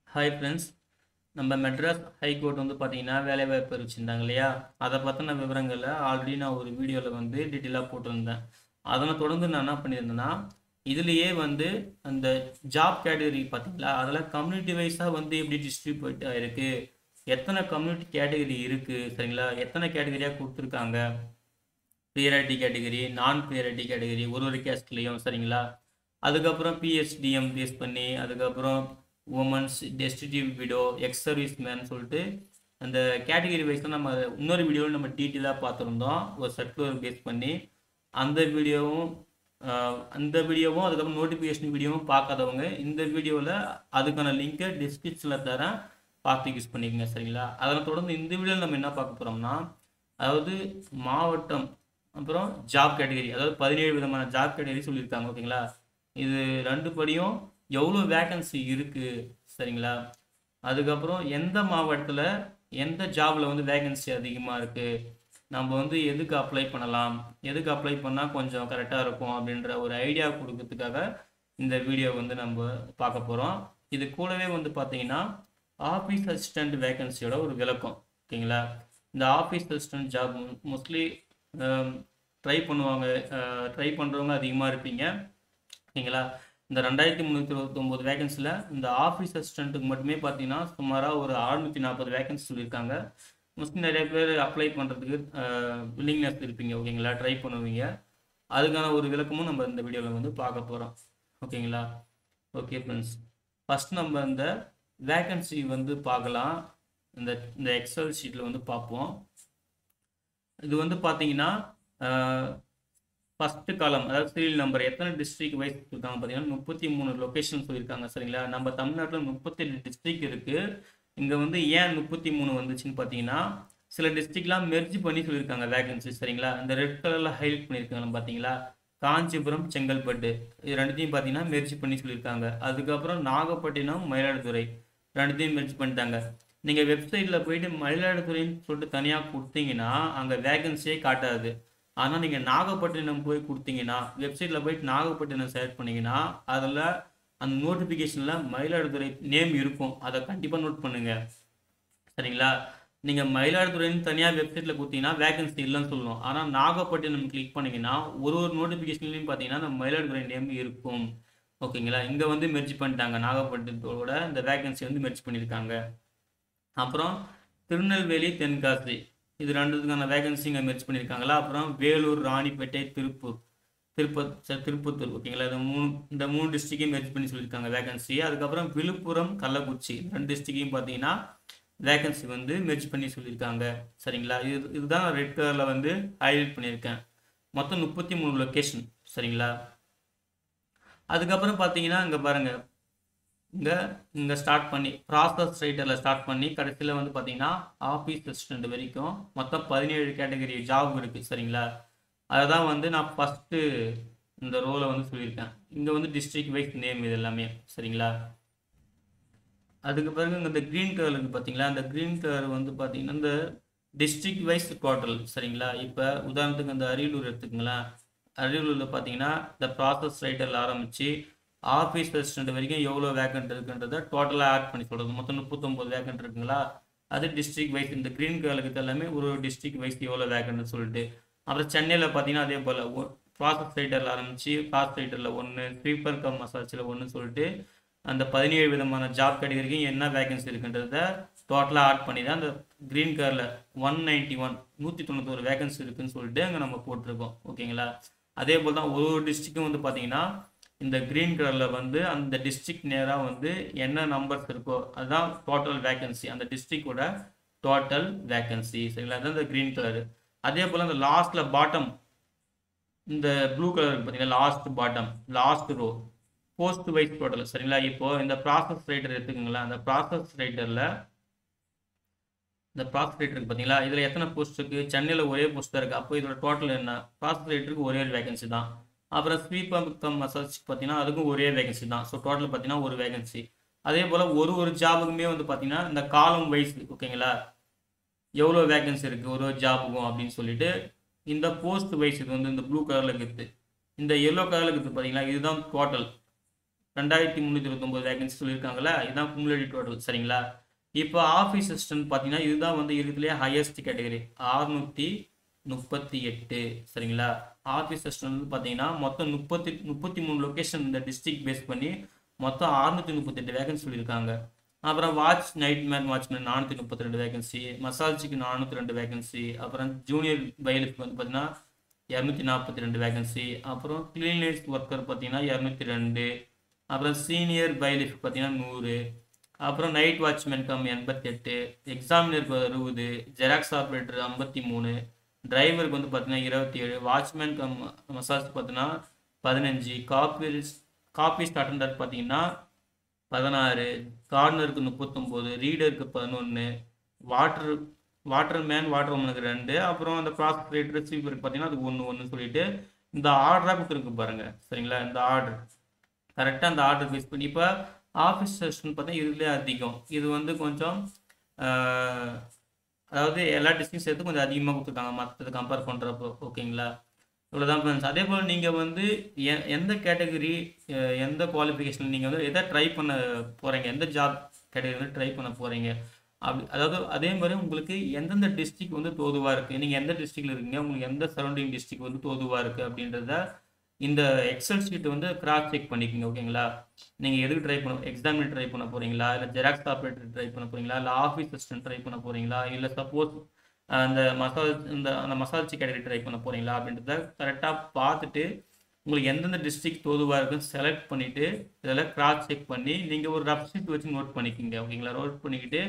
hi friends நம்ம Madras high court வந்து பார்த்தீங்கன்னா வேலைவாய்ப்பு அறிவிச்சிருந்தாங்க இல்லையா அதை பற்றின விவரங்களை ஆல்ரெடி நான் ஒரு வீடியோவில் வந்து டீட்டெயிலாக போட்டிருந்தேன் அதனை தொடர்ந்து நான் என்ன பண்ணியிருந்தேன்னா இதுலேயே வந்து அந்த ஜாப் கேட்டகரி பார்த்தீங்களா அதில் கம்யூனிட்டி வைஸாக வந்து எப்படி டிஸ்ட்ரிபியூட் ஆகிருக்கு எத்தனை கம்யூனிட்டி கேட்டகரி இருக்குது சரிங்களா எத்தனை கேட்டகரியாக கொடுத்துருக்காங்க ப்ரியாரிட்டி கேட்டகரி நான் ப்ரியாரிட்டி கேட்டகரி ஒரு ஒரு கேஸ்ட்லேயும் சரிங்களா அதுக்கப்புறம் பிஎஸ்டிஎம் பேஸ் பண்ணி அதுக்கப்புறம் women's destitute widow ex service man சொல்லிட்டு அந்த கேட்டகரி வைஸில் நம்ம இன்னொரு வீடியோவில் நம்ம டீட்டெயிலாக பார்த்துருந்தோம் ஒரு சர்க்குலர் பேஸ் பண்ணி அந்த வீடியோவும் ஆஹ், அந்த வீடியோவும் அதுக்கப்புறம் நோட்டிஃபிகேஷன் வீடியோவும் பார்க்காதவங்க இந்த வீடியோவில் அதுக்கான லிங்கை டிஸ்கிரிப்ஷனில் தரேன் பார்த்து யூஸ் பண்ணிக்கங்க சரிங்களா அதனை தொடர்ந்து இந்த வீடியோவில் நம்ம என்ன பார்க்க போகிறோம்னா அதாவது மாவட்டம் அப்புறம் ஜாப் கேட்டகரி அதாவது பதினேழு விதமான ஜாப் கேட்டகரி சொல்லியிருக்காங்க ஓகேங்களா இது ரெண்டு படியும் எவ்வளோ வேகன்சி இருக்குது சரிங்களா அதுக்கப்புறம் எந்த மாவட்டத்தில் எந்த ஜாபில் வந்து வேகன்சி அதிகமாக இருக்குது நம்ம வந்து எதுக்கு அப்ளை பண்ணலாம் எதுக்கு அப்ளை பண்ணால் கொஞ்சம் கரெக்டாக இருக்கும் அப்படின்ற ஒரு ஐடியா கொடுக்கறதுக்காக இந்த வீடியோ வந்து நம்ம பார்க்க போகிறோம் இது கூடவே வந்து பார்த்தீங்கன்னா ஆஃபீஸ் அசிஸ்டண்ட் வேகன்சியோட ஒரு விளக்கம் ஓகேங்களா இந்த office assistant job mostly try பண்ணுவாங்க ட்ரை பண்ணுறவங்க அதிகமாக இருப்பீங்க ஓகேங்களா இந்த ரெண்டாயிரத்தி முந்நூற்றி இருபத்தொம்போது வேகன்சியில் இந்த ஆஃபீஸ் அசிஸ்டண்ட்டுக்கு மட்டுமே பார்த்தீங்கன்னா சுமாராக ஒரு அறுநூற்றி நாற்பது வேகன்சி சொல்லியிருக்காங்க மோஸ்ட்லி நிறைய பேர் அப்ளை பண்ணுறதுக்கு வில்லிங்னஸ் இருப்பீங்க ஓகேங்களா ட்ரை பண்ணுவீங்க அதுக்கான ஒரு விளக்கமும் நம்ம இந்த வீடியோவில் வந்து பார்க்க போகிறோம் ஓகேங்களா ஓகே ஃப்ரெண்ட்ஸ் ஃபஸ்ட் நம்ம இந்த வேகன்சி வந்து பார்க்கலாம் இந்த இந்த எக்ஸல் ஷீட்டில் வந்து பார்ப்போம் இது வந்து பார்த்தீங்கன்னா ஃபஸ்ட்டு காலம் அதாவது சீரியல் நம்பர் எத்தனை டிஸ்ட்ரிக்ட் வைஸ் இருக்காங்க பார்த்தீங்கன்னா முப்பத்தி மூணு லொக்கேஷன் சொல்லியிருக்காங்க சரிங்களா நம்ம தமிழ்நாட்டில் முப்பத்தெட்டு டிஸ்ட்ரிக்ட் இருக்குது இங்கே வந்து ஏன் முப்பத்தி மூணு வந்துச்சுன்னு பார்த்தீங்கன்னா சில டிஸ்ட்ரிக்ட்லாம் மெர்ஜ் பண்ணி சொல்லியிருக்காங்க வேகன்சி சரிங்களா அந்த ரெட் கலரில் ஹைலைட் பண்ணியிருக்காங்க பார்த்தீங்களா காஞ்சிபுரம் செங்கல்பட்டு இது ரெண்டுத்தையும் பார்த்தீங்கன்னா மெர்ஜ் பண்ணி சொல்லியிருக்காங்க அதுக்கப்புறம் நாகப்பட்டினம் மயிலாடுதுறை ரெண்டுத்தையும் மெர்ஜ் பண்ணிட்டாங்க நீங்கள் வெப்சைட்டில் போயிட்டு மயிலாடுதுறைன்னு சொல்லிட்டு தனியாக கொடுத்தீங்கன்னா அங்கே வேகன்சியே காட்டாது ஆனால் நீங்கள் நாகப்பட்டினம் போய் கொடுத்தீங்கன்னா வெப்சைட்டில் போயிட்டு நாகப்பட்டினம் செலக்ட் பண்ணீங்கன்னா அதில் அந்த நோட்டிஃபிகேஷனில் மயிலாடுதுறை நேம் இருக்கும் அதை கண்டிப்பாக நோட் பண்ணுங்க சரிங்களா நீங்கள் மயிலாடுதுறைன்னு தனியாக வெப்சைட்டில் கொடுத்தீங்கன்னா வேகன்சி இல்லைன்னு சொல்லணும் ஆனால் நாகப்பட்டினம் கிளிக் பண்ணீங்கன்னா ஒரு ஒரு நோட்டிஃபிகேஷன்லையும் பார்த்தீங்கன்னா அந்த மயிலாடுதுறை நேம் இருக்கும் ஓகேங்களா இங்கே வந்து மெர்ஜ் பண்ணிட்டாங்க நாகப்பட்டினத்தோட இந்த வேகன்சி வந்து மெர்ஜ் பண்ணியிருக்காங்க அப்புறம் திருநெல்வேலி தென்காசி இது ரெண்டுத்துக்கான வேகன்சி இங்கே மெர்ஜ் பண்ணியிருக்காங்களா அப்புறம் வேலூர் ராணிப்பேட்டை திருப்பூர் திருப்பத் ச- திருப்பத்தூர் ஓகேங்களா இந்த மூணு இந்த மூணு டிஸ்ட்ரிக்டையும் மெர்ஜ் பண்ணி சொல்லியிருக்காங்க வேகன்சி அதுக்கப்புறம் விழுப்புரம் கள்ளக்குறிச்சி இந்த ரெண்டு டிஸ்ட்ரிக்டையும் பார்த்தீங்கன்னா வேகன்சி வந்து மெர்ஜ் பண்ணி சொல்லியிருக்காங்க சரிங்களா இது இதுதான் ரெட் கலரில் வந்து ஹைலைட் பண்ணியிருக்கேன் மொத்தம் முப்பத்தி மூணு லொக்கேஷன் சரிங்களா அதுக்கப்புறம் பார்த்தீங்கன்னா இங்கே பாருங்கள் இங்கே இங்கே ஸ்டார்ட் பண்ணி ப்ராசஸ் ரைட்டரில் ஸ்டார்ட் பண்ணி கடைசியில் வந்து பார்த்தீங்கன்னா ஆஃபீஸ் அசிஸ்டண்ட் வரைக்கும் மொத்தம் பதினேழு கேட்டகரி ஜாப் இருக்குது சரிங்களா அதை தான் வந்து நான் ஃபஸ்ட்டு இந்த ரோலை வந்து சொல்லியிருக்கேன் இங்கே வந்து டிஸ்ட்ரிக்ட் வைஸ் நேம் இது எல்லாமே சரிங்களா அதுக்கு பிறகு இங்க இந்த க்ரீன் கலர் இருக்குது பார்த்தீங்களா அந்த க்ரீன் கலர் வந்து பார்த்தீங்கன்னா இந்த டிஸ்ட்ரிக்ட் வைஸ் டோட்டல் சரிங்களா இப்போ உதாரணத்துக்கு அந்த அரியலூர் எடுத்துக்கங்களேன் அரியலூரில் பார்த்தீங்கன்னா இந்த ப்ராசஸ் ரைட்டரில் ஆரம்பித்து ஆஃபீஸ் அசிஸ்டன்ட் வரைக்கும் எவ்வளோ வேக்கண்ட் இருக்குன்றதை டோட்டலாக ஆட் பண்ணி சொல்கிறது மொத்தம் முப்பத்தொம்போது வேக்கண்ட் இருக்குங்களா அது டிஸ்ட்ரிக்ட் வைஸ் இந்த க்ரீன் கலருக்கு எல்லாமே ஒரு ஒரு டிஸ்ட்ரிக்ட் வைஸ் எவ்வளோ வேக்கண்ட்னு சொல்லிட்டு அப்புறம் சென்னையில் பார்த்தீங்கன்னா அதே போல் ப்ராசஸ் ரைட்டரில் ஆரம்பித்து ப்ராசஸ் ரைட்டரில் ஒன்று ஸ்வீப்பர் கம் மசாச்சில் ஒன்று சொல்லிட்டு அந்த பதினேழு விதமான ஜாப் கேட்டகரிக்கும் என்ன வேகன்சி இருக்குன்றத டோட்டலாக ஆட் பண்ணி தான் அந்த க்ரீன் கலரில் ஒன் நைன்ட்டி ஒன் நூற்றி தொண்ணூத்தொரு வேகன்சி இருக்குன்னு சொல்லிட்டு அங்கே நம்ம போட்டிருக்கோம் ஓகேங்களா அதே போல் தான் ஒரு ஒரு டிஸ்ட்ரிக்டும் வந்து பார்த்தீங்கன்னா இந்த க்ரீன் கலரில் வந்து அந்த டிஸ்ட்ரிக்ட் நேராக வந்து என்ன நம்பர்ஸ் இருக்கோ அதுதான் டோட்டல் வேகன்சி அந்த டிஸ்ட்ரிக்டோட டோட்டல் வேகன்சி சரிங்களா அதுதான் இந்த க்ரீன் கலரு அதே போல் அந்த லாஸ்ட்டில் பாட்டம் இந்த ப்ளூ கலர் இருக்கு பார்த்தீங்களா last bottom last row post wise total சரிங்களா இப்போ இந்த ப்ராசஸ் ரைட்டர் எடுத்துக்கோங்களேன் அந்த ப்ராசஸ் ரைட்டரில் இந்த ப்ராசஸ் ரைட்டர் இருக்கு பார்த்தீங்களா இதில் எத்தனை போஸ்ட் இருக்குது சென்னையில் ஒரே போஸ்ட் தான் இருக்குது அப்போ இதோட டோட்டல் என்ன ப்ராசஸ் ரைட்டருக்கு ஒரே ஒரு வேகன்சி தான் அப்புறம் ஸ்வீப் கம் மசாஜ் பார்த்தீங்கன்னா அதுக்கும் ஒரே வேகன்சி தான் ஸோ டோட்டல் பார்த்தீங்கன்னா ஒரு வேகன்சி அதே போல் ஒரு ஒரு ஜாபுக்குமே வந்து பார்த்தீங்கன்னா இந்த காலம் வைஸ் ஓகேங்களா எவ்வளோ வேகன்சி இருக்குது ஒரு ஒரு ஜாபுக்கும் அப்படின்னு சொல்லிட்டு இந்த போஸ்ட் வைஸ் இது வந்து இந்த ப்ளூ கலரில் இருக்குது இந்த எல்லோ கலரில் இருக்குது பார்த்தீங்களா இதுதான் டோட்டல் ரெண்டாயிரத்தி முந்நூற்றி இருபத்தொம்போது வேகன்சி சொல்லியிருக்காங்களா இதுதான் குமுலேட்டிவ் டோட்டல் சரிங்களா இப்போ ஆஃபீஸ் அசிஸ்டன்ட் பார்த்தீங்கன்னா இதுதான் வந்து இருக்கிறதுலே ஹையஸ்ட் கேட்டகரி ஆறுநூற்றி முப்பத்தி எட்டு சரிங்களா ஆஃபீஸ் அசிஸ்டன்ட் பார்த்தீங்கன்னா மொத்தம் முப்பத்தி முப்பத்தி மூணு லொக்கேஷன் இந்த டிஸ்ட்ரிக்ட் பேஸ் பண்ணி மொத்தம் அறுநூற்றி முப்பத்தெட்டு வேகன்சி சொல்லியிருக்காங்க அப்புறம் வாட்ச் நைட் மேன் வாட்ச்மேன் நானூற்றி முப்பத்தி ரெண்டு வேகன்சி மசால்ச்சிக்கு நானூற்றி ரெண்டு வேகன்சி அப்புறம் ஜூனியர் பயிலுக்கு வந்து பார்த்தீங்கன்னா இரநூத்தி நாற்பத்தி ரெண்டு வேகன்சி அப்புறம் கிளீனர்ஸ் ஒர்க்கர் பார்த்தீங்கன்னா இரநூத்தி ரெண்டு அப்புறம் சீனியர் பைலிஃப் பார்த்தீங்கன்னா நூறு அப்புறம் நைட் வாட்ச்மேன் கம் எண்பத்தெட்டு எக்ஸாமினருக்கு அறுபது ஜெராக்ஸ் ஆப்ரேட்டர் ஐம்பத்தி மூணு டிரைவருக்கு வந்து பார்த்தீங்கன்னா இருபத்தி ஏழு வாட்ச்மேன் கம் மசாஜ் பார்த்தீங்கன்னா பதினஞ்சு காப்பி காப்பிஸ்ட் அட்டண்டர் பார்த்தீங்கன்னா பதினாறு கார்னருக்கு முப்பத்தொம்போது ரீடருக்கு பதினொன்று வாட்டர் வாட்டர் மேன் வாட்டர் உமனுக்கு ரெண்டு அப்புறம் அந்த ப்ராசஸ் ரேட் ரிசீவருக்கு பார்த்தீங்கன்னா அது ஒன்று ஒன்று சொல்லிட்டு இந்த ஆர்டராக கொடுத்துருக்கு பாருங்க சரிங்களா இந்த ஆர்டர் கரெக்டாக அந்த ஆர்டர் பேஸ் பண்ணி இப்போ ஆஃபீஸ் செஷன் பார்த்தா இதுலேயே அதிகம் இது வந்து கொஞ்சம் ஆஹ், அதாவது எல்லா டிஸ்ட்ரிக்ட் சேர்த்து கொஞ்சம் அதிகமாக கொடுத்துருக்காங்க மற்றது கம்பேர் பண்ணுறப்போ ஓகேங்களா இவ்வளோதான் ஃப்ரெண்ட்ஸ் அதே போல் நீங்கள் வந்து எ- எந்த கேட்டகரி எந்த குவாலிஃபிகேஷன் நீங்கள் வந்து எதை ட்ரை பண்ண போகிறீங்க எந்த ஜாப் கேட்டகரி வந்து ட்ரை பண்ண போகிறீங்க அப்படி அதாவது அதே மாதிரி உங்களுக்கு எந்தெந்த டிஸ்ட்ரிக்ட் வந்து தோதுவாக இருக்குது நீங்கள் எந்த டிஸ்ட்ரிக்டில் இருக்கீங்க உங்களுக்கு எந்த சரௌண்டிங் டிஸ்ட்ரிக்ட் வந்து தோதுவாக இருக்குது அப்படின்றத இந்த எக்ஸல் ஷீட் வந்து கிராஸ் செக் பண்ணிக்கோங்க ஓகேங்களா நீங்கள் எதுக்கு ட்ரை பண்ண எக்ஸாமினேட் ட்ரை பண்ண போகிறீங்களா இல்லை ஜெராக்ஸ் ஆப்ரேட்டர் ட்ரை பண்ண போகிறீங்களா இல்லை ஆஃபீஸ் அசிஸ்டன்ட் ட்ரை பண்ண போகிறீங்களா இல்லை சப்போஸ் அந்த மசால் இந்த அந்த மசால் கேட்டகரி ட்ரை பண்ண போகிறீங்களா அப்படின்றத கரெக்டாக பார்த்துட்டு உங்களுக்கு எந்தெந்த டிஸ்ட்ரிக்ட் தோதுவாக இருக்குன்னு செலக்ட் பண்ணிவிட்டு இதெல்லாம் கிராஸ் செக் பண்ணி நீங்கள் ஒரு ரஃப் ஷீட் வச்சு நோட் பண்ணிக்கோங்க ஓகேங்களா நோட் பண்ணிக்கிட்டு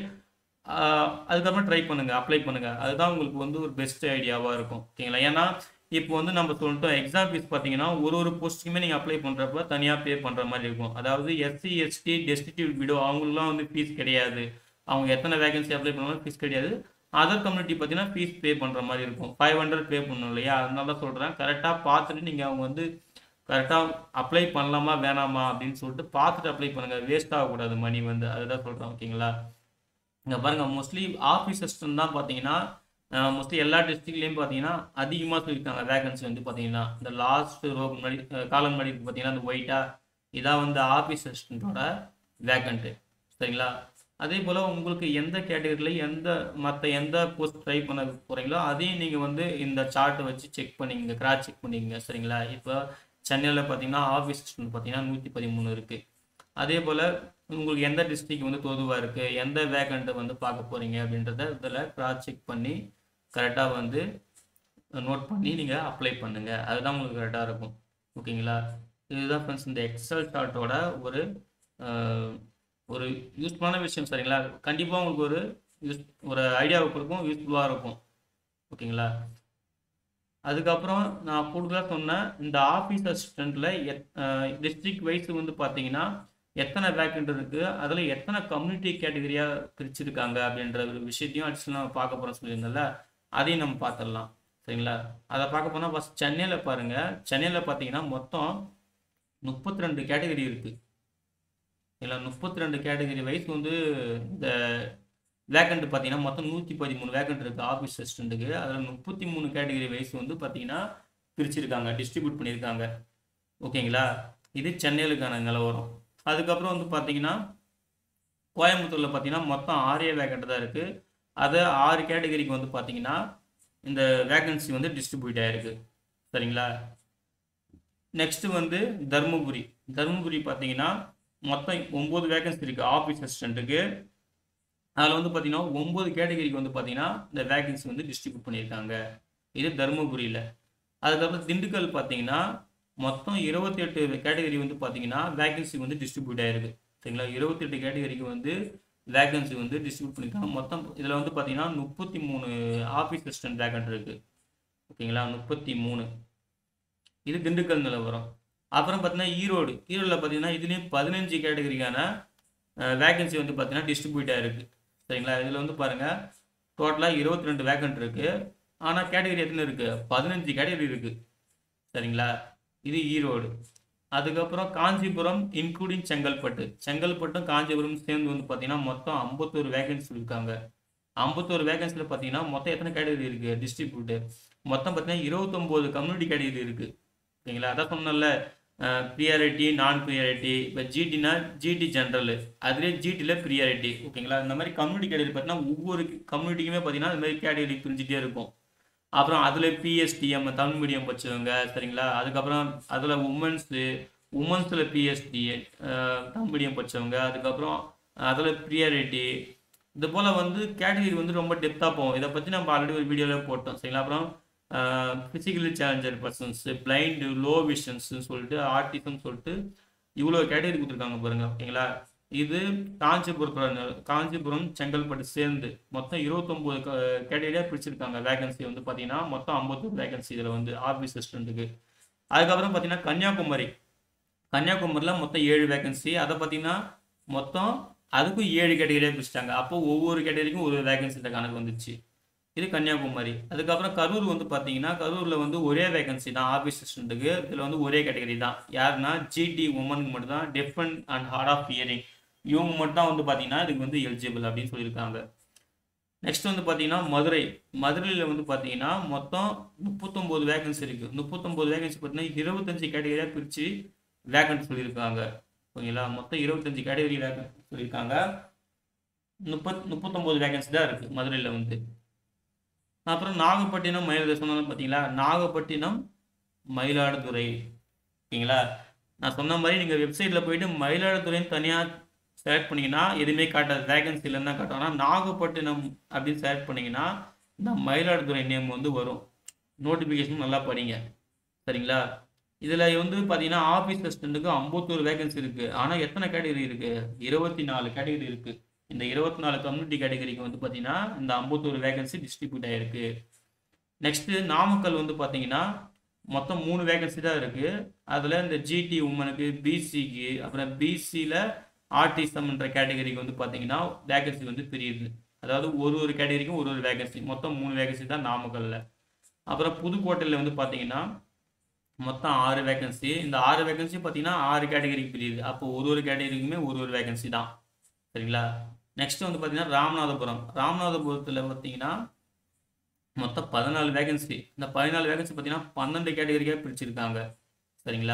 ஆஹ் அதுக்கப்புறம் ட்ரை பண்ணுங்கள் அப்ளை பண்ணுங்கள் அதுதான் உங்களுக்கு வந்து ஒரு பெஸ்ட் ஐடியாவாக இருக்கும் ஓகேங்களா ஏன்னா இப்போ வந்து நம்ம சொல்லிட்டோம் எக்ஸாம் ஃபீஸ் பார்த்தீங்கன்னா ஒரு ஒரு போஸ்ட்டுக்குமே நீங்கள் அப்ளை பண்ணுறப்ப தனியாக பே பண்ணுற மாதிரி இருக்கும் அதாவது எஸ்சி எஸ்டி டெஸ்டிடியூட் விடோ அவங்களுக்குலாம் வந்து ஃபீஸ் கிடையாது அவங்க எத்தனை வேகன்சி அப்ளை பண்ணாலும் ஃபீஸ் கிடையாது அதர் கம்யூனிட்டி பார்த்தீங்கன்னா ஃபீஸ் பே பண்ணுற மாதிரி இருக்கும் ஃபைவ் ஹண்ட்ரட் பே பண்ணணும் இல்லையா அதனால தான் சொல்கிறேன் கரெக்டாக பார்த்துட்டு நீங்கள் அவங்க வந்து கரெக்டாக அப்ளை பண்ணலாமா வேணாமா அப்படின்னு சொல்லிட்டு பார்த்துட்டு அப்ளை பண்ணுங்கள் வேஸ்ட் ஆகக்கூடாது மணி வந்து அதுதான் சொல்கிறேன் ஓகேங்களா இங்கே பாருங்கள் மோஸ்ட்லி ஆஃபீஸ் அசிஸ்டன்ட் தான் பார்த்தீங்கன்னா மோஸ்ட்லி எல்லா டிஸ்ட்ரிக்ட்லேயும் பார்த்தீங்கன்னா அதிகமாக சொல்லியிருக்காங்க வேகன்சி வந்து பார்த்தீங்கன்னா இந்த லாஸ்ட் ரோ முன்னாடி காலம் முன்னாடி இருக்கு பார்த்தீங்கன்னா அந்த ஒயிட்டாக இதான் வந்து ஆஃபீஸ் அசிஸ்டண்ட்டோட வேகண்ட்டு சரிங்களா அதே போல் உங்களுக்கு எந்த கேட்டகரியில் எந்த மற்ற எந்த போஸ்ட் ட்ரை பண்ண போகிறீங்களோ அதையும் நீங்கள் வந்து இந்த சார்ட்டை வச்சு செக் பண்ணிக்கங்க கிராஸ் செக் பண்ணிக்கங்க சரிங்களா இப்போ சென்னையில் பார்த்தீங்கன்னா ஆஃபீஸ் அசிஸ்டன்ட் பார்த்தீங்கன்னா நூற்றி பதிமூணு இருக்குது அதே போல் உங்களுக்கு எந்த டிஸ்ட்ரிக்ட் வந்து தோதுவாக இருக்குது எந்த வேகண்ட்டை வந்து பார்க்க போகிறீங்க அப்படின்றத இதில் கிராஸ் செக் பண்ணி கரெக்டாக வந்து நோட் பண்ணி நீங்கள் அப்ளை பண்ணுங்கள் அதுதான் உங்களுக்கு கரெக்டாக இருக்கும் ஓகேங்களா இதுதான் ஃப்ரெண்ட்ஸ் இந்த எக்ஸல் சார்ட்டோட ஒரு அஹ், ஒரு யூஸ்ஃபுல்லான விஷயம் சரிங்களா கண்டிப்பாக உங்களுக்கு ஒரு யூஸ் ஒரு ஐடியாவை கொடுக்கும் யூஸ்ஃபுல்லாக இருக்கும் ஓகேங்களா அதுக்கப்புறம் நான் கூடுதலாக சொன்னேன் இந்த ஆஃபீஸ் அசிஸ்டண்ட்டில் எத் டிஸ்ட்ரிக்ட் வைஸ் வந்து பார்த்தீங்கன்னா எத்தனை வேக்கண்ட் இருக்குது அதில் எத்தனை கம்யூனிட்டி கேட்டகரியாக பிரிச்சிருக்காங்க அப்படின்ற ஒரு விஷயத்தையும் அடிஷனலாக பார்க்க போகிறோம் சொல்லியிருந்தேன்ல அதையும் நம்ம பார்த்துடலாம் சரிங்களா அதை பார்க்க போனால் ஃபஸ்ட் சென்னையில் பாருங்கள் சென்னையில் பார்த்தீங்கன்னா மொத்தம் முப்பத்தி ரெண்டு கேட்டகரி இருக்குது இல்லை முப்பத்தி ரெண்டு கேட்டகரி வைஸ் வந்து இந்த வேக்கண்ட் பார்த்தீங்கன்னா மொத்தம் நூற்றி பதிமூணு வேக்கண்ட் இருக்குது ஆஃபீஸ் அசிஸ்டண்ட்டுக்கு அதில் முப்பத்தி மூணு கேட்டகரி வைஸ் வந்து பார்த்தீங்கன்னா பிரிச்சிருக்காங்க டிஸ்ட்ரிபியூட் பண்ணியிருக்காங்க ஓகேங்களா இது சென்னையிலுக்கான நிலவரம் அதுக்கப்புறம் வந்து பார்த்தீங்கன்னா கோயம்புத்தூரில் பார்த்தீங்கன்னா மொத்தம் ஆறே வேக்கண்ட் தான் இருக்குது அது ஆறு கேட்டகரிக்கு வந்து பார்த்தீங்கன்னா இந்த வேகன்சி வந்து டிஸ்ட்ரிபியூட் ஆகிருக்கு சரிங்களா நெக்ஸ்ட் வந்து தருமபுரி தருமபுரி பார்த்தீங்கன்னா மொத்தம் ஒம்பது வேகன்சி இருக்குது ஆஃபீஸ் அசிஸ்டண்ட்டுக்கு அதில் வந்து பார்த்தீங்கன்னா ஒம்பது கேட்டகரிக்கு வந்து பார்த்தீங்கன்னா இந்த வேகன்சி வந்து டிஸ்ட்ரிபியூட் பண்ணியிருக்காங்க இது தருமபுரியில் அதுக்கப்புறம் திண்டுக்கல் பார்த்தீங்கன்னா மொத்தம் இருபத்தெட்டு கேட்டகரி வந்து பார்த்தீங்கன்னா வேகன்சி வந்து டிஸ்ட்ரிபியூட் ஆயிருக்கு சரிங்களா இருபத்தெட்டு கேட்டகரிக்கு வந்து வேகன்சி வந்து டிஸ்ட்ரிபியூட் பண்ணியிருக்காங்க மொத்தம் இதில் வந்து பார்த்தீங்கன்னா முப்பத்தி மூணு ஆஃபீஸ் அசிஸ்டன்ட் வேகன்ட் இருக்குது ஓகேங்களா முப்பத்தி மூணு இது திண்டுக்கல் நிலவரம் அப்புறம் பார்த்தீங்கன்னா ஈரோடு ஈரோடில் பார்த்தீங்கன்னா இதுலேயும் பதினஞ்சு கேட்டகரிக்கான வேகன்சி வந்து பார்த்தீங்கன்னா டிஸ்ட்ரிபியூட் ஆயிருக்கு சரிங்களா இதில் வந்து பாருங்கள் டோட்டலாக இருபத்தி ரெண்டு வேகன்ட் இருக்குது ஆனால் கேட்டகரி எத்தனை இருக்குது பதினஞ்சு கேட்டகரி இருக்குது சரிங்களா இது ஈரோடு அதுக்கப்புறம் காஞ்சிபுரம் இன்க்ளூடிங் செங்கல்பட்டு செங்கல்பட்டும் காஞ்சிபுரம் சேர்ந்து வந்து பார்த்தீங்கன்னா மொத்தம் ஐம்பத்தோரு வேகன்சி இருக்காங்க ஐம்பத்தோரு வேகன்சியில் பார்த்தீங்கன்னா மொத்தம் எத்தனை கேட்டகரி இருக்குது டிஸ்ட்ரிபியூட்டு மொத்தம் பார்த்தீங்கன்னா இருபத்தொம்போது கம்யூனிட்டி கேட்டகரி இருக்குது ஓகேங்களா அதான் சொன்னல ப்ரியாரிட்டி நான் ப்ரியாரிட்டி இப்போ ஜிடினா ஜிடி ஜென்ரல் அதுலேயே ஜிடியில் ப்ரியாரிட்டி ஓகேங்களா இந்த மாதிரி கம்யூனிட்டி கேட்டகரி பார்த்தீங்கன்னா ஒவ்வொரு கம்யூனிட்டிக்குமே பார்த்தீங்கன்னா இந்த மாதிரி கேட்டகரி பிரிஞ்சுட்டே இருக்கும் அப்புறம் அதில் பிஎஸ்டிஎம் தமிழ் மீடியம் படிச்சவங்க சரிங்களா அதுக்கப்புறம் அதில் உமன்ஸு உமன்ஸில் பிஎஸ்டி தமிழ் மீடியம் படிச்சவங்க அதுக்கப்புறம் அதில் ப்ரியாரிட்டி இது போல் வந்து கேட்டகரி வந்து ரொம்ப டெப்த்தாக போகும் இதை பற்றி நம்ம ஆல்ரெடி ஒரு வீடியோவில் போட்டோம் சரிங்களா அப்புறம் physically challenger persons blind low விஷன்ஸ்னு சொல்லிட்டு ஆர்டிசம் சொல்லிட்டு இவ்வளோ கேட்டகரி கொடுத்துருக்காங்க பாருங்க ஓகேங்களா இது காஞ்சிபுரத்தில் காஞ்சிபுரம் செங்கல்பட்டு சேர்ந்து மொத்தம் இருபத்தொம்போது கேட்டகரியாக பிரிச்சிருக்காங்க வேகன்சி வந்து பார்த்தீங்கன்னா மொத்தம் ஐம்பத்தொரு வேகன்சி இதில் வந்து ஆஃபீஸ் அசிஸ்டண்ட்டுக்கு அதுக்கப்புறம் பார்த்தீங்கன்னா கன்னியாகுமரி கன்னியாகுமரியில் மொத்தம் ஏழு வேகன்சி அதை பார்த்தீங்கன்னா மொத்தம் அதுக்கும் ஏழு கேட்டகரியாக பிரிச்சிட்டாங்க அப்போ ஒவ்வொரு கேட்டகரிக்கும் ஒரு வேகன்சி இந்த கணக்கு வந்துச்சு இது கன்னியாகுமரி அதுக்கப்புறம் கரூர் வந்து பார்த்தீங்கன்னா கரூரில் வந்து ஒரே வேகன்சி தான் ஆஃபீஸ் அசிஸ்டண்ட்டுக்கு இதில் வந்து ஒரே கேட்டகரி தான் யாருன்னா ஜிடி உமனுக்கு மட்டும் தான் deaf and hard of hearing இவங்க மட்டும் தான் வந்து பார்த்தீங்கன்னா இதுக்கு வந்து எலிஜிபிள் அப்படின்னு சொல்லியிருக்காங்க நெக்ஸ்ட் வந்து பார்த்தீங்கன்னா மதுரை மதுரையில் வந்து பார்த்தீங்கன்னா மொத்தம் முப்பத்தொம்போது வேகன்சி இருக்குது முப்பத்தொம்போது வேகன்சி பார்த்தீங்கன்னா இருபத்தஞ்சு கேட்டகரியாக பிரித்து வேகன்ட் சொல்லியிருக்காங்க ஓகேங்களா மொத்தம் இருபத்தஞ்சு கேட்டகரி வேகன்ட் சொல்லியிருக்காங்க முப்பத் முப்பத்தொம்போது வேகன்சி தான் இருக்குது மதுரையில் வந்து அப்புறம் நாகப்பட்டினம் மயிலாடுதுறை சொன்னாலும் பார்த்தீங்களா நாகப்பட்டினம் மயிலாடுதுறை ஓகேங்களா நான் சொன்ன மாதிரி நீங்கள் வெப்சைட்டில் போயிட்டு மயிலாடுதுறைன்னு தனியாக செலக்ட் பண்ணிங்கன்னா எதுவுமே காட்டாது வேகன்சி இல்லைன்னு தான் காட்டும் ஆனால் நாகப்பட்டினம் அப்படின்னு செலக்ட் பண்ணிங்கன்னா இந்த மயிலாடுதுறை நேம் வந்து வரும் நோட்டிஃபிகேஷன் நல்லா படிங்க சரிங்களா இதில் வந்து பார்த்தீங்கன்னா ஆஃபீஸ் அசிஸ்டண்ட்டுக்கு ஐம்பத்தோரு வேகன்சி இருக்குது ஆனால் எத்தனை கேட்டகரி இருக்குது இருபத்தி நாலு கேட்டகரி இருக்குது இந்த இருபத்தி நாலு கம்யூனிட்டி கேட்டகரிக்கு வந்து பார்த்தீங்கன்னா இந்த ஐம்பத்தோரு வேகன்சி டிஸ்ட்ரிபியூட் ஆகிருக்கு நெக்ஸ்ட்டு நாமக்கல் வந்து பார்த்தீங்கன்னா மொத்தம் மூணு வேகன்சி தான் இருக்குது அதில் இந்த ஜிடி உமனுக்கு பிசிக்கு அப்புறம் பிசியில் ஆர்டிசம்ன்ற கேட்டகரிக்கு வந்து பார்த்தீங்கன்னா வேகன்சி வந்து பிரியுது அதாவது ஒரு ஒரு கேட்டகரிக்கும் ஒரு ஒரு வேகன்சி மொத்தம் மூணு வேகன்சி தான் நாமக்கல்ல அப்புறம் புதுக்கோட்டையில் வந்து பார்த்தீங்கன்னா மொத்தம் ஆறு வேகன்சி இந்த ஆறு வேகன்சி பார்த்தீங்கன்னா ஆறு கேட்டகரிக்கு பிரியுது அப்போ ஒரு ஒரு கேட்டகரிக்குமே ஒரு ஒரு வேகன்சி தான் சரிங்களா நெக்ஸ்ட் வந்து பார்த்தீங்கன்னா ராமநாதபுரம் ராமநாதபுரத்தில் பார்த்தீங்கன்னா மொத்தம் பதினாலு வேகன்சி இந்த பதினாலு வேகன்சி பார்த்தீங்கன்னா பன்னெண்டு கேட்டகரிக்காக பிரிச்சிருக்காங்க சரிங்களா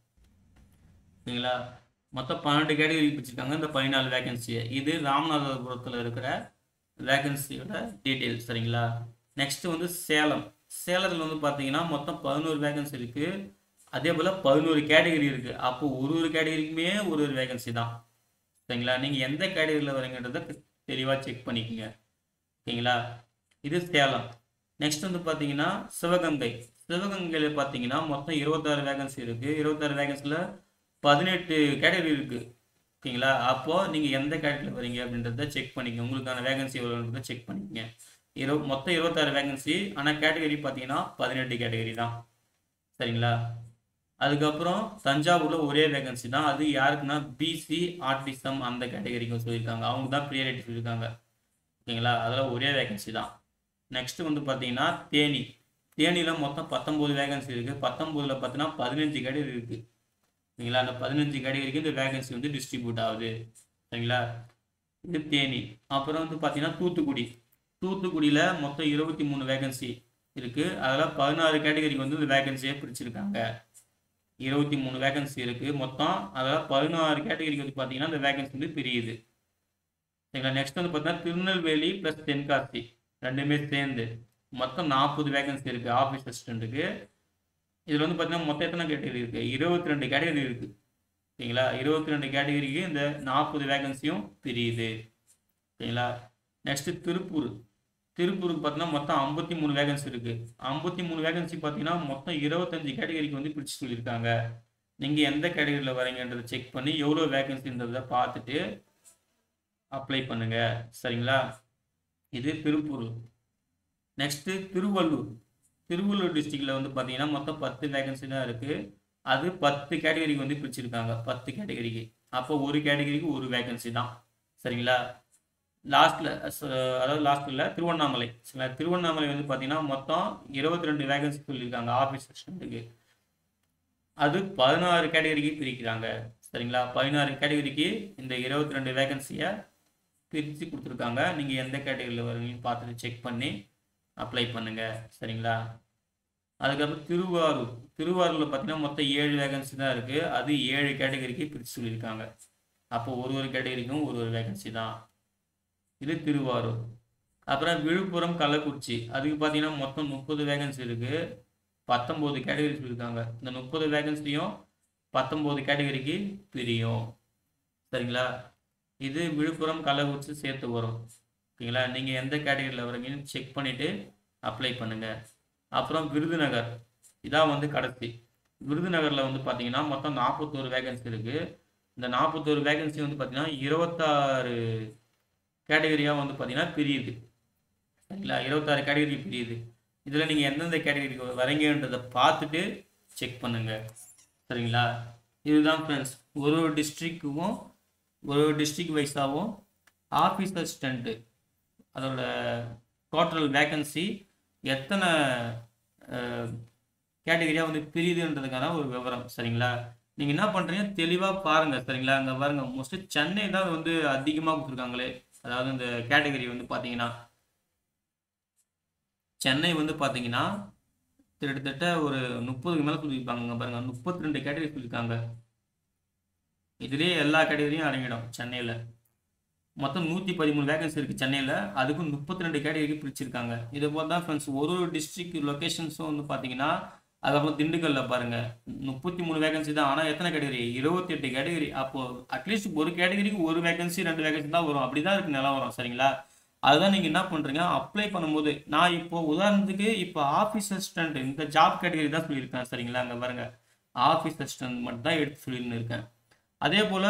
சரிங்களா மொத்தம் பன்னெண்டு கேட்டகரி பிரிச்சிருக்காங்க இந்த பதினாலு வேகன்சியை இது ராமநாதபுரத்தில் இருக்கிற வேகன்சியோட டீட்டெயில் சரிங்களா நெக்ஸ்ட் வந்து சேலம் சேலத்தில் வந்து பார்த்தீங்கன்னா மொத்தம் பதினோரு வேகன்சி இருக்குது அதே போல் பதினோரு கேட்டகரி இருக்குது அப்போ ஒரு ஒரு கேட்டகரிக்குமே ஒரு ஒரு வேகன்சி தான் சரிங்களா நீங்கள் எந்த கேட்டகரியில் வரீங்கன்றதை தெளிவாக செக் பண்ணிக்கோங்க ஓகேங்களா இது சேலம் நெக்ஸ்ட் வந்து பார்த்தீங்கன்னா சிவகங்கை சிவகங்கையில் பார்த்தீங்கன்னா மொத்தம் இருபத்தாறு வேகன்சி இருக்குது இருபத்தாறு வேகன்சியில் பதினெட்டு கேட்டகரி இருக்குது ஓகேங்களா அப்போது நீங்கள் எந்த கேட்டகரியில் வரீங்க அப்படின்றத செக் பண்ணிக்கங்க உங்களுக்கான வேகன்சி எவ்வளோன்றதை செக் பண்ணிக்கங்க இரு மொத்தம் இருபத்தாறு வேகன்சி ஆனால் கேட்டகரி பார்த்தீங்கன்னா பதினெட்டு கேட்டகரி தான் சரிங்களா அதுக்கப்புறம் தஞ்சாவூரில் ஒரே வேகன்சி தான் அது யாருக்குன்னா பிசி ஆர்டிசம் அந்த கேட்டகரிக்கு சொல்லியிருக்காங்க அவங்க தான் ப்ரியாரிட்டி சொல்லியிருக்காங்க ஓகேங்களா அதில் ஒரே வேகன்சி தான் நெக்ஸ்ட்டு வந்து பார்த்தீங்கன்னா தேனி தேனியில் மொத்தம் பத்தொம்போது வேகன்சி இருக்குது பத்தொம்போதில் பார்த்தீங்கன்னா பதினஞ்சு கேட்டகரி இருக்குது சரிங்களா அந்த பதினஞ்சு கேட்டகரிக்கு இந்த வேகன்சி வந்து டிஸ்ட்ரிபியூட் ஆகுது சரிங்களா இது தேனி அப்புறம் வந்து பார்த்தீங்கன்னா தூத்துக்குடி தூத்துக்குடியில் மொத்தம் இருபத்தி மூணு வேகன்சி இருக்குது அதில் பதினாறு கேட்டகரிக்கு வந்து இந்த வேகன்சியை பிரிச்சிருக்காங்க இருபத்தி மூணு வேகன்சி இருக்குது மொத்தம் அதில் பதினாறு கேட்டகரிக்கு வந்து பார்த்தீங்கன்னா இந்த வேகன்சி வந்து பிரியுது சரிங்களா நெக்ஸ்ட் வந்து பார்த்தீங்கன்னா திருநெல்வேலி ப்ளஸ் தென்காசி ரெண்டுமே சேர்ந்து மொத்தம் நாற்பது வேகன்சி இருக்குது ஆஃபீஸ் அசிஸ்டண்ட்டுக்கு இதில் வந்து பார்த்தீங்கன்னா மொத்தம் எத்தனை கேட்டகரி இருக்குது இருபத்தி ரெண்டு கேட்டகரி இருக்குது சரிங்களா இருபத்தி ரெண்டு கேட்டகரிக்கு இந்த நாற்பது வேகன்சியும் பிரியுது சரிங்களா நெக்ஸ்ட்டு திருப்பூர் திருப்பூருக்கு பார்த்தீங்கன்னா மொத்தம் ஐம்பத்தி மூணு வேகன்சி இருக்குது ஐம்பத்தி மூணு வேகன்சி பார்த்தீங்கன்னா மொத்தம் இருபத்தஞ்சு கேட்டகரிக்கு வந்து பிரித்து சொல்லியிருக்காங்க நீங்கள் எந்த கேட்டகரியில் வரீங்கன்றதை செக் பண்ணி எவ்வளோ வேகன்சின்றதை பார்த்துட்டு அப்ளை பண்ணுங்க சரிங்களா இது திருப்பூர் நெக்ஸ்ட்டு திருவள்ளூர் திருவள்ளூர் டிஸ்ட்ரிக்டில் வந்து பார்த்தீங்கன்னா மொத்தம் பத்து வேகன்சி தான் இருக்குது அது பத்து கேட்டகரிக்கு வந்து பிரிச்சிருக்காங்க பத்து கேட்டகரிக்கு அப்போ ஒரு கேட்டகரிக்கு ஒரு வேகன்சி தான் சரிங்களா லாஸ்ட்டில் அதாவது லாஸ்ட்டில் திருவண்ணாமலை சரிங்களா திருவண்ணாமலை வந்து பார்த்தீங்கன்னா மொத்தம் இருபத்தி ரெண்டு வேகன்சி சொல்லியிருக்காங்க ஆஃபீஸ் அசிஸ்டண்ட்டுக்கு அது பதினாறு கேட்டகரிக்கு பிரிக்கிறாங்க சரிங்களா பதினாறு கேட்டகரிக்கு இந்த இருபத்தி ரெண்டு வேகன்சியை பிரித்து கொடுத்துருக்காங்க நீங்கள் எந்த கேட்டகரியில் வரீங்கன்னு பார்த்துட்டு செக் பண்ணி அப்ளை பண்ணுங்கள் சரிங்களா அதுக்கப்புறம் திருவாரூர் திருவாரூரில் பார்த்தீங்கன்னா மொத்தம் ஏழு வேகன்சி தான் இருக்குது அது ஏழு கேட்டகரிக்கு பிரித்து சொல்லியிருக்காங்க அப்போ ஒரு ஒரு கேட்டகரிக்கும் ஒரு ஒரு வேகன்சி தான் இது திருவாரூர் அப்புறம் விழுப்புரம் கள்ளக்குறிச்சி அதுக்கு பார்த்தீங்கன்னா மொத்தம் முப்பது வேகன்சி இருக்குது பத்தொம்போது கேட்டகரி சொல்லியிருக்காங்க இந்த முப்பது வேகன்சியும் பத்தொம்போது கேட்டகரிக்கு பிரியும் சரிங்களா இது விழுப்புரம் கள்ளக்குறிச்சி சேர்த்து வரும் ஓகேங்களா நீங்கள் எந்த கேட்டகரியில் வரீங்கன்னு செக் பண்ணிவிட்டு அப்ளை பண்ணுங்கள் அப்புறம் விருதுநகர் இதான் வந்து கடைசி விருதுநகரில் வந்து பார்த்தீங்கன்னா மொத்தம் நாற்பத்தோரு வேகன்சி இருக்குது இந்த நாற்பத்தோரு வேகன்சி வந்து பார்த்தீங்கன்னா இருபத்தாறு கேட்டகரியாக வந்து பார்த்தீங்கன்னா பிரியுது சரிங்களா இருபத்தாறு கேட்டகரி பிரியுது இதில் நீங்கள் எந்தெந்த கேட்டகரிக்கு வரீங்கன்றதை பார்த்துட்டு செக் பண்ணுங்கள் சரிங்களா இதுதான் ஃப்ரெண்ட்ஸ் ஒரு ஒரு டிஸ்ட்ரிக்குக்கும் ஒரு ஒரு டிஸ்ட்ரிக் வைஸாகவும் ஆஃபீஸ் அசிஸ்டண்ட்டு அதோட டோட்டல் வேக்கன்சி எத்தனை கேட்டகரியாக வந்து பிரியுதுன்றதுக்கான ஒரு விவரம் சரிங்களா நீங்கள் என்ன பண்ணுறீங்க தெளிவாக பாருங்கள் சரிங்களா அங்கே பாருங்கள் மோஸ்ட்லி சென்னை தான் வந்து அதிகமாக கொடுத்துருக்காங்களே அதாவது இந்த கேட்டகரி வந்து பார்த்தீங்கன்னா சென்னை வந்து பார்த்தீங்கன்னா கிட்டத்தட்ட ஒரு முப்பதுக்கு மேலே சொல்லியிருப்பாங்க பாருங்க முப்பத்தி ரெண்டு கேட்டகரி சொல்லியிருக்காங்க இதுலேயே எல்லா கேட்டகரியும் அடங்கிடும் சென்னையில் மொத்தம் நூற்றி பதிமூணு வேகன்சி இருக்குது சென்னையில் அதுக்கும் முப்பத்தி ரெண்டு கேட்டகரிக்கு பிரிச்சிருக்காங்க இதை போல் தான் ஃப்ரெண்ட்ஸ் ஒரு ஒரு டிஸ்ட்ரிக்ட் லொக்கேஷன்ஸும் வந்து பார்த்தீங்கன்னா அதுக்கப்புறம் திண்டுக்கல்லில் பாருங்கள் முப்பத்தி மூணு வேகன்சி தான் ஆனால் எத்தனை கேட்டகரி இருபத்தி எட்டு கேட்டகரி அப்போது அட்லீஸ்ட் ஒரு கேட்டகரிக்கு ஒரு வேகன்சி ரெண்டு வேகன்சி தான் வரும் அப்படி தான் இருக்குது நிலவரம் சரிங்களா அதுதான் நீங்கள் என்ன பண்ணுறீங்க அப்ளை பண்ணும்போது நான் இப்போ உதாரணத்துக்கு இப்போ ஆஃபீஸ் அசிஸ்டன்ட் இந்த ஜாப் கேட்டகரி தான் சொல்லியிருக்கேன் சரிங்களா அங்கே பாருங்கள் ஆஃபீஸ் அசிஸ்டன்ட் மட்டும் தான் எடுத்து சொல்லின்னு இருக்கேன் அதே போல்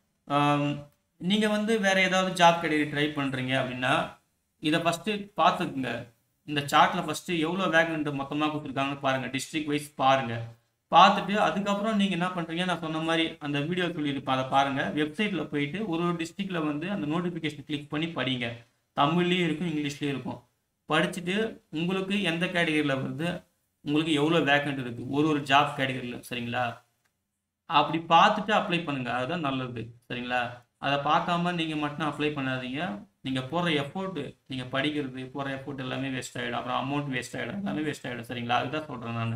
நீங்கள் வந்து வேறு ஏதாவது ஜாப் கேட்டகரி ட்ரை பண்ணுறீங்க அப்படின்னா இதை ஃபஸ்ட்டு பார்த்துக்குங்க இந்த சார்ட்டில் ஃபஸ்ட்டு எவ்வளோ வேகன்ட் மொத்தமாக கொடுத்துருக்காங்கன்னு பாருங்கள் டிஸ்ட்ரிக் வைஸ் பாருங்கள் பார்த்துட்டு அதுக்கப்புறம் நீங்கள் என்ன பண்ணுறீங்க நான் சொன்ன மாதிரி அந்த வீடியோ சொல்லியிருப்பேன் அதை பாருங்கள் வெப்சைட்டில் போயிட்டு ஒரு ஒரு டிஸ்ட்ரிக்டில் வந்து அந்த நோட்டிஃபிகேஷன் கிளிக் பண்ணி படிங்க தமிழ்லேயும் இருக்கும் இங்கிலீஷ்லேயும் இருக்கும் படிச்சுட்டு உங்களுக்கு எந்த கேட்டகரியில் வருது உங்களுக்கு எவ்வளோ வேக்கண்ட் இருக்குது ஒரு ஒரு ஜாப் கேட்டகரியில் சரிங்களா அப்படி பார்த்துட்டு அப்ளை பண்ணுங்கள் அதுதான் நல்லது சரிங்களா அதை பார்க்காம நீங்கள் மட்டும் அப்ளை பண்ணாதீங்க நீங்கள் போடுற எஃபோர்ட்டு நீங்கள் படிக்கிறது போடுற எஃபோர்ட் எல்லாமே வேஸ்ட் ஆகிடும் அப்புறம் அமௌண்ட் வேஸ்ட் ஆகிடும் எல்லாமே வேஸ்ட் ஆகிடும் சரிங்களா அதுதான் சொல்கிறேன் நான்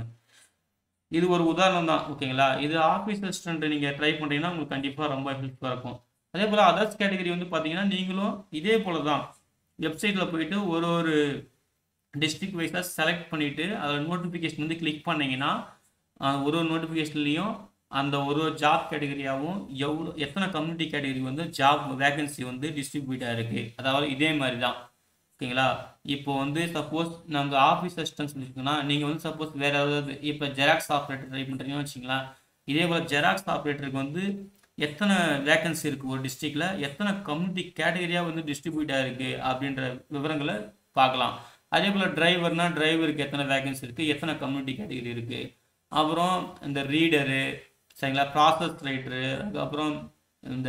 இது ஒரு உதாரணம் தான் ஓகேங்களா இது ஆஃபீஸ் அசிஸ்டன்ட் நீங்கள் ட்ரை பண்ணுறீங்கன்னா உங்களுக்கு கண்டிப்பாக ரொம்ப ஹெல்ப்ஃபுல்லாக இருக்கும் அதே போல் அதர்ஸ் கேட்டகரி வந்து பார்த்தீங்கன்னா நீங்களும் இதே போல் தான் வெப்சைட்டில் போயிட்டு ஒரு ஒரு டிஸ்ட்ரிக்ட் வைஸாக செலக்ட் பண்ணிவிட்டு அதோட நோட்டிஃபிகேஷன் வந்து கிளிக் பண்ணிங்கன்னா ஒரு ஒரு நோட்டிஃபிகேஷன்லேயும் அந்த ஒரு ஒரு ஜாப் கேட்டகரியாகவும் எவ்வளோ எத்தனை கம்யூனிட்டி கேட்டகரி வந்து ஜாப் வேகன்சி வந்து டிஸ்ட்ரிபியூட்டாக இருக்குது அதாவது இதே மாதிரி தான் ஓகேங்களா இப்போ வந்து சப்போஸ் நாங்கள் ஆஃபீஸ் அசிஸ்டன்ஸ் இருக்குன்னா நீங்கள் வந்து சப்போஸ் வேறு ஏதாவது இப்போ ஜெராக்ஸ் ஆப்ரேட்டர் ட்ரை பண்ணுறீங்கன்னு வச்சிங்களேன் இதே போல் ஜெராக்ஸ் ஆப்ரேட்டருக்கு வந்து எத்தனை வேகன்சி இருக்குது ஒரு டிஸ்ட்ரிக்டில் எத்தனை கம்யூனிட்டி கேட்டகரியாக வந்து டிஸ்ட்ரிபியூட்டாக இருக்குது அப்படின்ற விவரங்களை பார்க்கலாம் அதே போல் டிரைவர்னா டிரைவருக்கு எத்தனை வேகன்சி இருக்குது எத்தனை கம்யூனிட்டி கேட்டகரி இருக்குது அப்புறம் இந்த ரீடரு சரிங்களா ப்ராசஸ் ரைட்டரு அதுக்கப்புறம் இந்த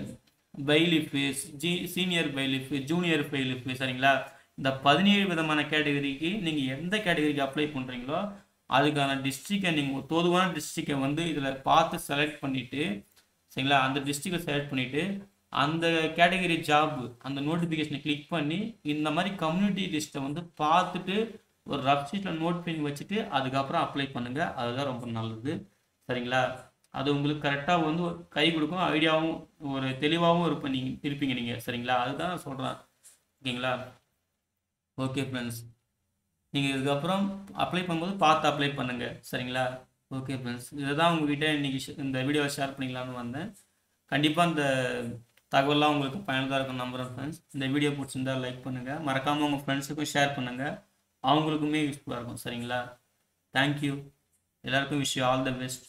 bailiff G senior bailiff junior bailiff சரிங்களா இந்த பதினேழு விதமான கேட்டகரிக்கு நீங்கள் எந்த கேட்டகரிக்கு அப்ளை பண்ணுறீங்களோ அதுக்கான டிஸ்ட்ரிக்டை நீங்கள் தோதுவான டிஸ்ட்ரிக்டை வந்து இதில் பார்த்து செலக்ட் பண்ணிவிட்டு சரிங்களா அந்த டிஸ்ட்ரிக்டை செலக்ட் பண்ணிவிட்டு அந்த கேட்டகரி ஜாப் அந்த நோட்டிஃபிகேஷனை கிளிக் பண்ணி இந்த மாதிரி கம்யூனிட்டி லிஸ்ட்டை வந்து பார்த்துட்டு ஒரு ரஃப் ஷீட்டில் நோட் பண்ணி வச்சுட்டு அதுக்கப்புறம் அப்ளை பண்ணுங்கள் அதுதான் ரொம்ப நல்லது சரிங்களா அது உங்களுக்கு கரெக்டாக வந்து கை கொடுக்கும் ஐடியாவும் ஒரு தெளிவாகவும் இருப்ப நீங்கள் இருப்பீங்க நீங்கள் சரிங்களா அதுதான் நான் சொல்கிறேன் ஓகேங்களா ஓகே ஃப்ரெண்ட்ஸ் நீங்கள் இதுக்கப்புறம் அப்ளை பண்ணும்போது பார்த்து அப்ளை பண்ணுங்கள் சரிங்களா ஓகே ஃப்ரெண்ட்ஸ் இதை தான் உங்ககிட்ட இன்றைக்கி இந்த வீடியோவை ஷேர் பண்ணிக்கலாம்னு வந்தேன் கண்டிப்பாக இந்த தகவலாம் உங்களுக்கு பயனுள்ளதாக இருக்கும் நம்புகிறேன் ஃப்ரெண்ட்ஸ் இந்த வீடியோ பிடிச்சிருந்தா லைக் பண்ணுங்கள் மறக்காமல் உங்கள் ஃப்ரெண்ட்ஸுக்கும் ஷேர் பண்ணுங்கள் அவங்களுக்குமே யூஸ்ஃபுல்லாக இருக்கும் சரிங்களா தேங்க்யூ எல்லாருக்கும் wish you all the best